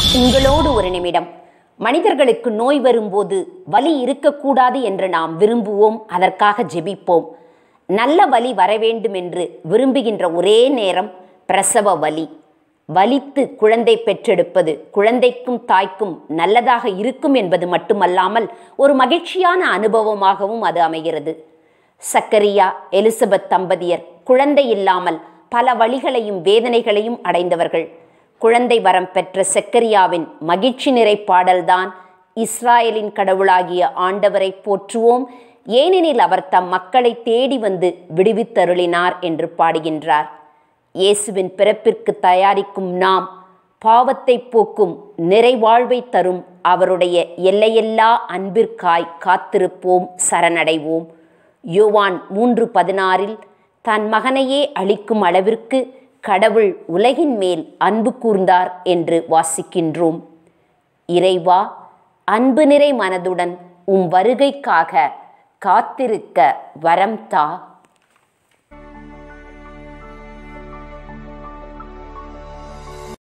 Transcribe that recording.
உங்களோடு ஒரு நிமிடம் மனிதர்களுக்கு நோய் வரும்போது வலி இருக்கக்கூடாது என்று நாம் விரும்புவோம் அதற்காக ஜெபிப்போம் நல்ல வலி வர வேண்டும் என்று விரும்புகின்ற ஒரே நேரம் பிரசவ வலி வலித்து குழந்தை பெற்றெடுப்பது குழந்தைக்கும் தாய்க்கும் நல்லதாக இருக்கும் என்பது மட்டுமல்லாமல் ஒரு மகிழ்ச்சியான அனுபவமாகவும் அது அமைகிறது சக்கரியா எலிசபெத் தம்பதியர் குழந்தை இல்லாமல் பல வழிகளையும் வேதனைகளையும் அடைந்தவர்கள் குழந்தை வரம் பெற்ற செக்கரியாவின் மகிழ்ச்சி நிறை பாடல்தான் இஸ்ராயலின் கடவுளாகிய ஆண்டவரை போற்றுவோம் ஏனெனில் அவர் தம் மக்களை தேடி வந்து விடுவித்தருளினார் என்று பாடுகின்றார் இயேசுவின் பிறப்பிற்கு தயாரிக்கும் நாம் பாவத்தை போக்கும் நிறைவாழ்வை தரும் அவருடைய எல்லையெல்லா அன்பிற்காய் காத்திருப்போம் சரணடைவோம் யோவான் மூன்று பதினாறில் தன் மகனையே அளிக்கும் அளவிற்கு கடவுள் உலகின் மேல் அன்பு கூர்ந்தார் என்று வாசிக்கின்றோம் இறைவா அன்பு நிறை மனதுடன் உம் வருகைக்காக காத்திருக்க வரம் தா